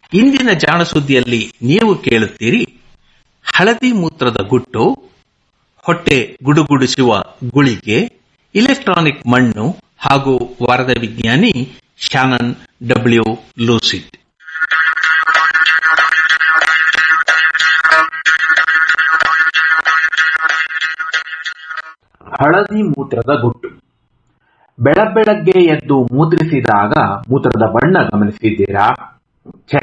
ಇಂದಿನ ಜಾಣ ಸುದ್ದಿಯಲ್ಲಿ ನೀವು ಕೇಳುತ್ತೀರಿ ಹಳದಿ ಮೂತ್ರದ ಗುಟ್ಟು ಹೊಟ್ಟೆ ಗುಡುಗುಡಿಸುವ ಗುಳಿಗೆ ಇಲೆಕ್ಟ್ರಾನಿಕ್ ಮಣ್ಣು ಹಾಗೂ ವರದ ವಿಜ್ಞಾನಿ ಶಾನನ್ ಡಬ್ಲ್ಯೂ ಲೂಸಿಡ್ ಹಳದಿ ಮೂತ್ರದ ಗುಟ್ಟು ಬೆಳಬೆಳಗ್ಗೆ ಎದ್ದು ಮೂತ್ರಿಸಿದಾಗ ಮೂತ್ರದ ಬಣ್ಣ ಗಮನಿಸಿದ್ದೀರಾ ಛೆ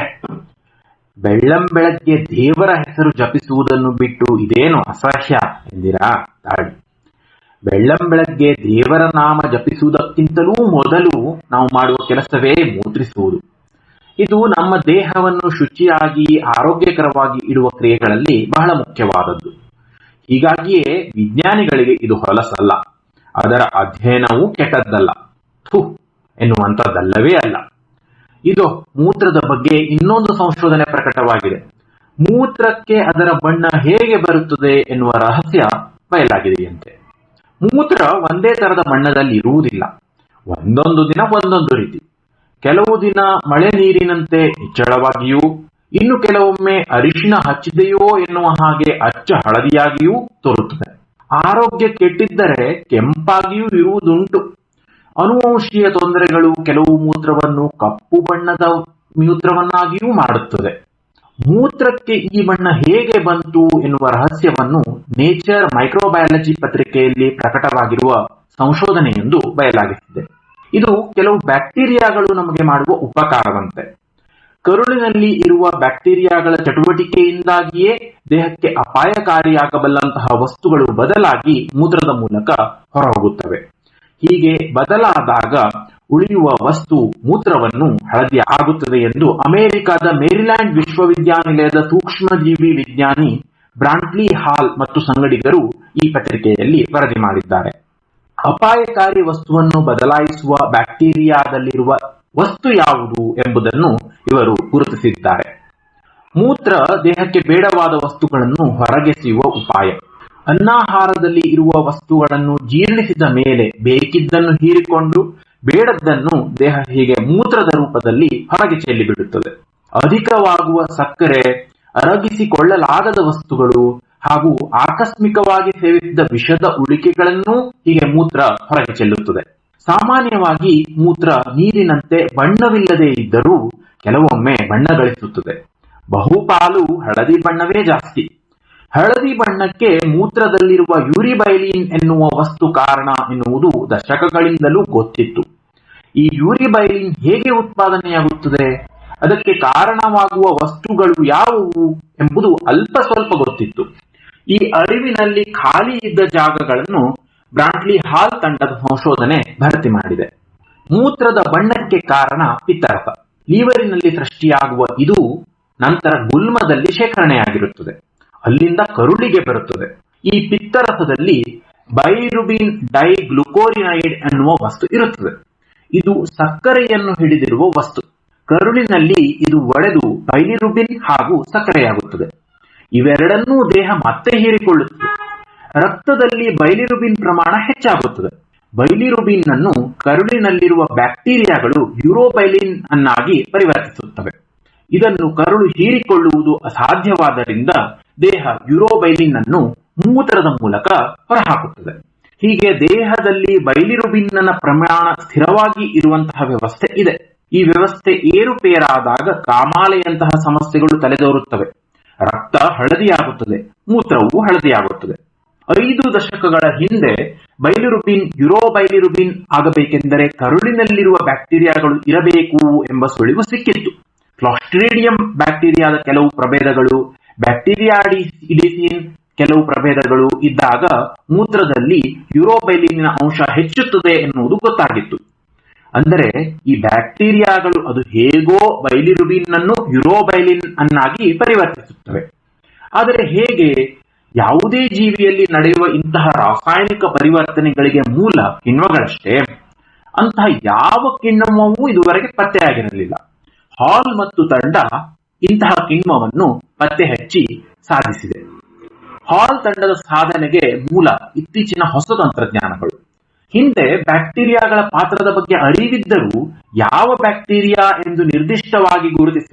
ಬೆಳ್ಳಂಬೆಳಗ್ಗೆ ದೇವರ ಹೆಸರು ಜಪಿಸುವುದನ್ನು ಬಿಟ್ಟು ಇದೇನು ಅಸಹ್ಯ ಎಂದಿರಾ ತಾಳಿ ಬೆಳ್ಳಂಬೆಳಗ್ಗೆ ದೇವರ ನಾಮ ಜಪಿಸುವುದಕ್ಕಿಂತಲೂ ಮೊದಲು ನಾವು ಮಾಡುವ ಕೆಲಸವೇ ಮೂತ್ರಿಸುವುದು ಇದು ನಮ್ಮ ದೇಹವನ್ನು ಶುಚಿಯಾಗಿ ಆರೋಗ್ಯಕರವಾಗಿ ಇಡುವ ಕ್ರಿಯೆಗಳಲ್ಲಿ ಬಹಳ ಮುಖ್ಯವಾದದ್ದು ಹೀಗಾಗಿಯೇ ವಿಜ್ಞಾನಿಗಳಿಗೆ ಇದು ಹೊಲಸಲ್ಲ ಅದರ ಅಧ್ಯಯನವೂ ಕೆಟ್ಟದ್ದಲ್ಲ ಥು ಎನ್ನುವಂಥದ್ದಲ್ಲವೇ ಅಲ್ಲ ಇದು ಮೂತ್ರದ ಬಗ್ಗೆ ಇನ್ನೊಂದು ಸಂಶೋಧನೆ ಪ್ರಕಟವಾಗಿದೆ ಮೂತ್ರಕ್ಕೆ ಅದರ ಬಣ್ಣ ಹೇಗೆ ಬರುತ್ತದೆ ಎನ್ನುವ ರಹಸ್ಯ ಬಯಲಾಗಿದೆಯಂತೆ ಮೂತ್ರ ಒಂದೇ ತರದ ಬಣ್ಣದಲ್ಲಿ ಇರುವುದಿಲ್ಲ ಒಂದೊಂದು ದಿನ ಒಂದೊಂದು ರೀತಿ ಕೆಲವು ದಿನ ಮಳೆ ನೀರಿನಂತೆ ನಿಚ್ಚಳವಾಗಿಯೂ ಇನ್ನು ಕೆಲವೊಮ್ಮೆ ಅರಿಶಿನ ಹಚ್ಚಿದೆಯೋ ಎನ್ನುವ ಹಾಗೆ ಅಚ್ಚ ಹಳದಿಯಾಗಿಯೂ ತೋರುತ್ತದೆ ಆರೋಗ್ಯ ಕೆಟ್ಟಿದ್ದರೆ ಕೆಂಪಾಗಿಯೂ ಇರುವುದುಂಟು ಅನುವಂಶೀಯ ತೊಂದರೆಗಳು ಕೆಲವು ಮೂತ್ರವನ್ನು ಕಪ್ಪು ಬಣ್ಣದ ಮೂತ್ರವನ್ನಾಗಿಯೂ ಮಾಡುತ್ತದೆ ಮೂತ್ರಕ್ಕೆ ಈ ಬಣ್ಣ ಹೇಗೆ ಬಂತು ಎನ್ನುವ ರಹಸ್ಯವನ್ನು ನೇಚರ್ ಮೈಕ್ರೋಬಯಾಲಜಿ ಪತ್ರಿಕೆಯಲ್ಲಿ ಪ್ರಕಟವಾಗಿರುವ ಸಂಶೋಧನೆಯೊಂದು ಬಯಲಾಗಿಸಿದೆ ಇದು ಕೆಲವು ಬ್ಯಾಕ್ಟೀರಿಯಾಗಳು ನಮಗೆ ಮಾಡುವ ಉಪಕಾರವಂತೆ ಕರುಳಿನಲ್ಲಿ ಇರುವ ಬ್ಯಾಕ್ಟೀರಿಯಾಗಳ ಚಟುವಟಿಕೆಯಿಂದಾಗಿಯೇ ದೇಹಕ್ಕೆ ಅಪಾಯಕಾರಿಯಾಗಬಲ್ಲಂತಹ ವಸ್ತುಗಳು ಬದಲಾಗಿ ಮೂತ್ರದ ಮೂಲಕ ಹೊರಹೋಗುತ್ತವೆ ಹೀಗೆ ಬದಲಾದಾಗ ಉಳಿಯುವ ವಸ್ತು ಮೂತ್ರವನ್ನು ಹಳದಿ ಆಗುತ್ತದೆ ಎಂದು ಅಮೆರಿಕದ ಮೇರಿಲ್ಯಾಂಡ್ ವಿಶ್ವವಿದ್ಯಾನಿಲಯದ ಸೂಕ್ಷ್ಮಜೀವಿ ವಿಜ್ಞಾನಿ ಬ್ರಾಂಟ್ಲಿ ಹಾಲ್ ಮತ್ತು ಸಂಗಡಿಗರು ಈ ಪತ್ರಿಕೆಯಲ್ಲಿ ವರದಿ ಮಾಡಿದ್ದಾರೆ ಅಪಾಯಕಾರಿ ವಸ್ತುವನ್ನು ಬದಲಾಯಿಸುವ ಬ್ಯಾಕ್ಟೀರಿಯಾದಲ್ಲಿರುವ ವಸ್ತು ಯಾವುದು ಎಂಬುದನ್ನು ಇವರು ಗುರುತಿಸಿದ್ದಾರೆ ಮೂತ್ರ ದೇಹಕ್ಕೆ ಬೇಡವಾದ ವಸ್ತುಗಳನ್ನು ಹೊರಗೆಸೆಯುವ ಉಪಾಯ ಅನ್ನಾಹಾರದಲ್ಲಿ ಇರುವ ವಸ್ತುಗಳನ್ನು ಜೀರ್ಣಿಸಿದ ಮೇಲೆ ಬೇಕಿದ್ದನ್ನು ಹೀರಿಕೊಂಡು ಬೇಡದ್ದನ್ನು ದೇಹ ಹೀಗೆ ಮೂತ್ರದ ರೂಪದಲ್ಲಿ ಹೊರಗೆ ಚೆಲ್ಲಿಬಿಡುತ್ತದೆ ಅಧಿಕವಾಗುವ ಸಕ್ಕರೆ ಅರಗಿಸಿಕೊಳ್ಳಲಾಗದ ವಸ್ತುಗಳು ಹಾಗೂ ಆಕಸ್ಮಿಕವಾಗಿ ಸೇವಿಸಿದ ವಿಷದ ಉಳಿಕೆಗಳನ್ನೂ ಹೀಗೆ ಮೂತ್ರ ಹೊರಗೆ ಚೆಲ್ಲುತ್ತದೆ ಸಾಮಾನ್ಯವಾಗಿ ಮೂತ್ರ ನೀರಿನಂತೆ ಬಣ್ಣವಿಲ್ಲದೆ ಇದ್ದರೂ ಕೆಲವೊಮ್ಮೆ ಬಣ್ಣ ಗಳಿಸುತ್ತದೆ ಬಹುಪಾಲು ಹಳದಿ ಬಣ್ಣವೇ ಜಾಸ್ತಿ ಹಳದಿ ಬಣ್ಣಕ್ಕೆ ಮೂತ್ರದಲ್ಲಿರುವ ಯೂರಿಬೈಲಿನ್ ಎನ್ನುವ ವಸ್ತು ಕಾರಣ ಎನ್ನುವುದು ದಶಕಗಳಿಂದಲೂ ಗೊತ್ತಿತ್ತು ಈ ಯೂರಿಬೈಲಿನ್ ಹೇಗೆ ಉತ್ಪಾದನೆಯಾಗುತ್ತದೆ ಅದಕ್ಕೆ ಕಾರಣವಾಗುವ ವಸ್ತುಗಳು ಯಾವುವು ಎಂಬುದು ಅಲ್ಪ ಸ್ವಲ್ಪ ಗೊತ್ತಿತ್ತು ಈ ಅರಿವಿನಲ್ಲಿ ಖಾಲಿ ಇದ್ದ ಜಾಗಗಳನ್ನು ಬ್ರಾಂಟ್ಲಿ ಹಾಲ್ ತಂಡದ ಸಂಶೋಧನೆ ಭರ್ತಿ ಮಾಡಿದೆ ಮೂತ್ರದ ಬಣ್ಣಕ್ಕೆ ಕಾರಣ ಪಿತ್ತರಸ ಲೀವರಿನಲ್ಲಿ ಸೃಷ್ಟಿಯಾಗುವ ಇದು ನಂತರ ಗುಲ್ಮದಲ್ಲಿ ಶೇಖರಣೆಯಾಗಿರುತ್ತದೆ ಅಲ್ಲಿಂದ ಕರುಳಿಗೆ ಬರುತ್ತದೆ ಈ ಪಿತ್ತರಸದಲ್ಲಿ ಬೈರುಬಿನ್ ಡೈಗ್ಲುಕೋರಿನೈಡ್ ಎನ್ನುವ ವಸ್ತು ಇರುತ್ತದೆ ಇದು ಸಕ್ಕರೆಯನ್ನು ಹಿಡಿದಿರುವ ವಸ್ತು ಕರುಳಿನಲ್ಲಿ ಇದು ಒಡೆದು ಬೈಲಿರುಬಿನ್ ಹಾಗೂ ಸಕ್ಕರೆಯಾಗುತ್ತದೆ ಇವೆರಡನ್ನೂ ದೇಹ ಮತ್ತೆ ಹೀರಿಕೊಳ್ಳುತ್ತದೆ ರಕ್ತದಲ್ಲಿ ಬೈಲಿರುಬಿನ್ ಪ್ರಮಾಣ ಹೆಚ್ಚಾಗುತ್ತದೆ ಬೈಲಿರುಬಿನ್ ಅನ್ನು ಕರುಳಿನಲ್ಲಿರುವ ಬ್ಯಾಕ್ಟೀರಿಯಾಗಳು ಯುರೋಬೈಲಿನ್ ಅನ್ನಾಗಿ ಪರಿವರ್ತಿಸುತ್ತವೆ ಇದನ್ನು ಕರುಳು ಹೀರಿಕೊಳ್ಳುವುದು ಅಸಾಧ್ಯವಾದ್ದರಿಂದ ದೇಹ ಯುರೋಬೈಲಿನ್ ಅನ್ನು ಮೂತ್ರದ ಮೂಲಕ ಹೊರಹಾಕುತ್ತದೆ ಹೀಗೆ ದೇಹದಲ್ಲಿ ಬೈಲಿರುಬಿನ್ನ ಪ್ರಮಾಣ ಸ್ಥಿರವಾಗಿ ಇರುವಂತಹ ವ್ಯವಸ್ಥೆ ಇದೆ ಈ ವ್ಯವಸ್ಥೆ ಏರುಪೇರಾದಾಗ ಕಾಮಾಲೆಯಂತಹ ಸಮಸ್ಯೆಗಳು ತಲೆದೋರುತ್ತವೆ ರಕ್ತ ಹಳದಿಯಾಗುತ್ತದೆ ಮೂತ್ರವು ಹಳದಿಯಾಗುತ್ತದೆ ಐದು ದಶಕಗಳ ಹಿಂದೆ ಬೈಲಿರುಬಿನ್ ಯುರೋಬೈಲಿರುಬಿನ್ ಆಗಬೇಕೆಂದರೆ ಕರುಳಿನಲ್ಲಿರುವ ಬ್ಯಾಕ್ಟೀರಿಯಾಗಳು ಇರಬೇಕು ಎಂಬ ಸುಳಿವು ಸಿಕ್ಕಿತ್ತು ಕ್ಲಾಸ್ಟ್ರೀಡಿಯಂ ಬ್ಯಾಕ್ಟೀರಿಯಾದ ಕೆಲವು ಪ್ರಭೇದಗಳು ಬ್ಯಾಕ್ಟೀರಿಯಾಡಿಸಿನ್ ಕೆಲವು ಪ್ರಭೇದಗಳು ಇದ್ದಾಗ ಮೂತ್ರದಲ್ಲಿ ಯುರೋಬೈಲಿನ ಅಂಶ ಹೆಚ್ಚುತ್ತದೆ ಎನ್ನುವುದು ಗೊತ್ತಾಗಿತ್ತು ಅಂದರೆ ಈ ಬ್ಯಾಕ್ಟೀರಿಯಾಗಳು ಅದು ಹೇಗೋ ಬೈಲಿರುಬಿನ್ ಅನ್ನು ಯುರೋಬೈಲಿನ್ ಅನ್ನಾಗಿ ಪರಿವರ್ತಿಸುತ್ತವೆ ಆದರೆ ಹೇಗೆ ಯಾವುದೇ ಜೀವಿಯಲ್ಲಿ ನಡೆಯುವ ಇಂತಹ ರಾಸಾಯನಿಕ ಪರಿವರ್ತನೆಗಳಿಗೆ ಮೂಲ ಕಿಣ್ವಗಳಷ್ಟೇ ಅಂತಹ ಯಾವ ಕಿಣ್ವವೂ ಇದುವರೆಗೆ ಪತ್ತೆಯಾಗಿರಲಿಲ್ಲ ಹಾಲ್ ಮತ್ತು ತಂಡ ಇಂತಹ ಕಿಣ್ವವನ್ನು ಪತ್ತೆ ಹಚ್ಚಿ ಸಾಧಿಸಿದೆ ಹಾಲ್ ತಂಡದ ಸಾಧನೆಗೆ ಮೂಲ ಇತ್ತೀಚಿನ ಹೊಸ ತಂತ್ರಜ್ಞಾನಗಳು ಹಿಂದೆ ಬ್ಯಾಕ್ಟೀರಿಯಾಗಳ ಪಾತ್ರದ ಬಗ್ಗೆ ಅರಿವಿದ್ದರೂ ಯಾವ ಬ್ಯಾಕ್ಟೀರಿಯಾ ಎಂದು ನಿರ್ದಿಷ್ಟವಾಗಿ ಗುರುತಿಸುವ